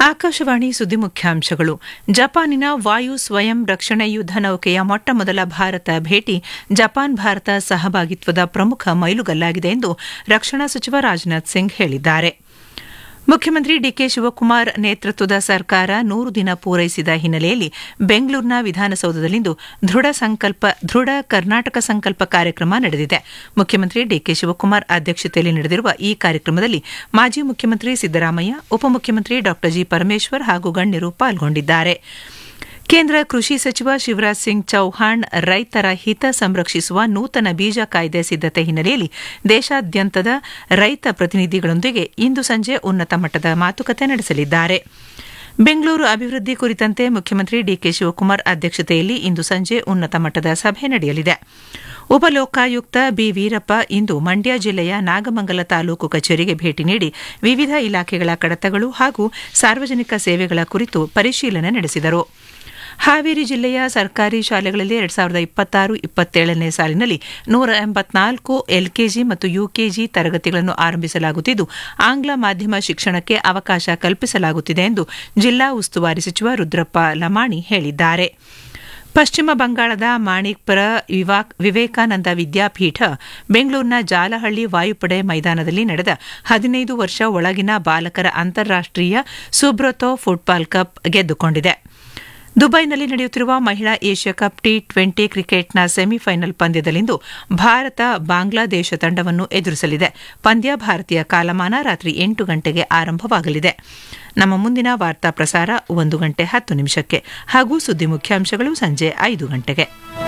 ಆಕಾಶವಾಣಿ ಸುದ್ದಿ ಮುಖ್ಯಾಂಶಗಳು ಜಪಾನಿನ ವಾಯು ಸ್ವಯಂ ರಕ್ಷಣೆ ಯುದ್ಧ ನೌಕೆಯ ಮೊಟ್ಟಮೊದಲ ಭಾರತ ಭೇಟಿ ಜಪಾನ್ ಭಾರತ ಸಹಭಾಗಿತ್ವದ ಪ್ರಮುಖ ಮೈಲುಗಲ್ಲಾಗಿದೆ ಎಂದು ರಕ್ಷಣಾ ಸಚಿವ ರಾಜನಾಥ್ ಸಿಂಗ್ ಹೇಳಿದ್ದಾರೆ ಮುಖ್ಯಮಂತ್ರಿ ಡಿಕೆ ಶಿವಕುಮಾರ್ ನೇತೃತ್ವದ ಸರ್ಕಾರ ನೂರು ದಿನ ಪೂರೈಸಿದ ಹಿನ್ನೆಲೆಯಲ್ಲಿ ಬೆಂಗಳೂರಿನ ವಿಧಾನಸೌಧದಲ್ಲಿಂದು ದೃಢ ಸಂಕಲ್ಪ ದೃಢ ಕರ್ನಾಟಕ ಸಂಕಲ್ಪ ಕಾರ್ಯಕ್ರಮ ನಡೆದಿದೆ ಮುಖ್ಯಮಂತ್ರಿ ಡಿಕೆ ಶಿವಕುಮಾರ್ ಅಧ್ಯಕ್ಷತೆಯಲ್ಲಿ ನಡೆದಿರುವ ಈ ಕಾರ್ಯಕ್ರಮದಲ್ಲಿ ಮಾಜಿ ಮುಖ್ಯಮಂತ್ರಿ ಸಿದ್ದರಾಮಯ್ಯ ಉಪಮುಖ್ಯಮಂತ್ರಿ ಡಾ ಜಿ ಪರಮೇಶ್ವರ್ ಹಾಗೂ ಗಣ್ಯರು ಪಾಲ್ಗೊಂಡಿದ್ದಾರೆ ಕೇಂದ್ರ ಕೃಷಿ ಸಚಿವ ಶಿವರಾಜ್ ಸಿಂಗ್ ಚೌಹಾಣ್ ರೈತರ ಹಿತ ಸಂರಕ್ಷಿಸುವ ನೂತನ ಬೀಜ ಕಾಯ್ದೆ ಸಿದ್ದತೆ ಹಿನ್ನೆಲೆಯಲ್ಲಿ ದೇಶಾದ್ಯಂತದ ರೈತ ಪ್ರತಿನಿಧಿಗಳೊಂದಿಗೆ ಇಂದು ಸಂಜೆ ಉನ್ನತ ಮಟ್ಟದ ಮಾತುಕತೆ ನಡೆಸಲಿದ್ದಾರೆ ಬೆಂಗಳೂರು ಅಭಿವೃದ್ಧಿ ಕುರಿತಂತೆ ಮುಖ್ಯಮಂತ್ರಿ ಡಿಕೆ ಶಿವಕುಮಾರ್ ಅಧ್ಯಕ್ಷತೆಯಲ್ಲಿ ಇಂದು ಸಂಜೆ ಉನ್ನತ ಮಟ್ಟದ ಸಭೆ ನಡೆಯಲಿದೆ ಉಪಲೋಕಾಯುಕ್ತ ಬಿ ವೀರಪ್ಪ ಇಂದು ಮಂಡ್ಯ ಜಿಲ್ಲೆಯ ನಾಗಮಂಗಲ ತಾಲೂಕು ಕಚೇರಿಗೆ ಭೇಟಿ ನೀಡಿ ವಿವಿಧ ಇಲಾಖೆಗಳ ಕಡತಗಳು ಹಾಗೂ ಸಾರ್ವಜನಿಕ ಸೇವೆಗಳ ಕುರಿತು ಪರಿಶೀಲನೆ ನಡೆಸಿದರು ಹಾವೇರಿ ಜಿಲ್ಲೆಯ ಸರ್ಕಾರಿ ಶಾಲೆಗಳಲ್ಲಿ ಎರಡ್ ಸಾವಿರದ ಇಪ್ಪತ್ತಾರು ಇಪ್ಪತ್ತೇಳನೇ ಸಾಲಿನಲ್ಲಿ ನೂರ ಎಂಬತ್ನಾಲ್ಕು ಎಲ್ಕೆಜಿ ಮತ್ತು ಯುಕೆಜಿ ತರಗತಿಗಳನ್ನು ಆರಂಭಿಸಲಾಗುತ್ತಿದ್ದು ಆಂಗ್ಲ ಮಾಧ್ಯಮ ಶಿಕ್ಷಣಕ್ಕೆ ಅವಕಾಶ ಕಲ್ಪಿಸಲಾಗುತ್ತಿದೆ ಎಂದು ಜಿಲ್ಲಾ ಉಸ್ತುವಾರಿ ಸಚಿವ ರುದ್ರಪ್ಪ ಲಮಾಣಿ ಹೇಳಿದ್ದಾರೆ ಪಶ್ಚಿಮ ಬಂಗಾಳದ ಮಾಣಿಕ್ಪುರ ವಿವೇಕಾನಂದ ವಿದ್ಯಾಪೀಠ ಬೆಂಗಳೂರಿನ ಜಾಲಹಳ್ಳಿ ವಾಯುಪಡೆ ಮೈದಾನದಲ್ಲಿ ನಡೆದ ಹದಿನೈದು ವರ್ಷ ಒಳಗಿನ ಬಾಲಕರ ಅಂತಾರಾಷ್ಟೀಯ ಸುಬ್ರತೋ ಫುಟ್ಬಾಲ್ ಕಪ್ ಗೆದ್ದುಕೊಂಡಿದೆ ದುಬೈನಲ್ಲಿ ನಡೆಯುತ್ತಿರುವ ಮಹಿಳಾ ಏಷ್ಯಾ ಕಪ್ ಟಿ ಟ್ವೆಂಟಿ ಕ್ರಿಕೆಟ್ನ ಸೆಮಿಫೈನಲ್ ಪಂದ್ಯದಲ್ಲಿಂದು ಭಾರತ ಬಾಂಗ್ಲಾದೇಶ ತಂಡವನ್ನು ಎದುರಿಸಲಿದೆ ಪಂದ್ಯ ಭಾರತೀಯ ಕಾಲಮಾನ ರಾತ್ರಿ ಎಂಟು ಗಂಟೆಗೆ ಆರಂಭವಾಗಲಿದೆ ನಮ್ಮ ಮುಂದಿನ ವಾರ್ತಾ ಪ್ರಸಾರ ಒಂದು ಗಂಟೆ ಹತ್ತು ನಿಮಿಷಕ್ಕೆ ಹಾಗೂ ಸುದ್ದಿ ಮುಖ್ಯಾಂಶಗಳು ಸಂಜೆ ಐದು ಗಂಟೆಗೆ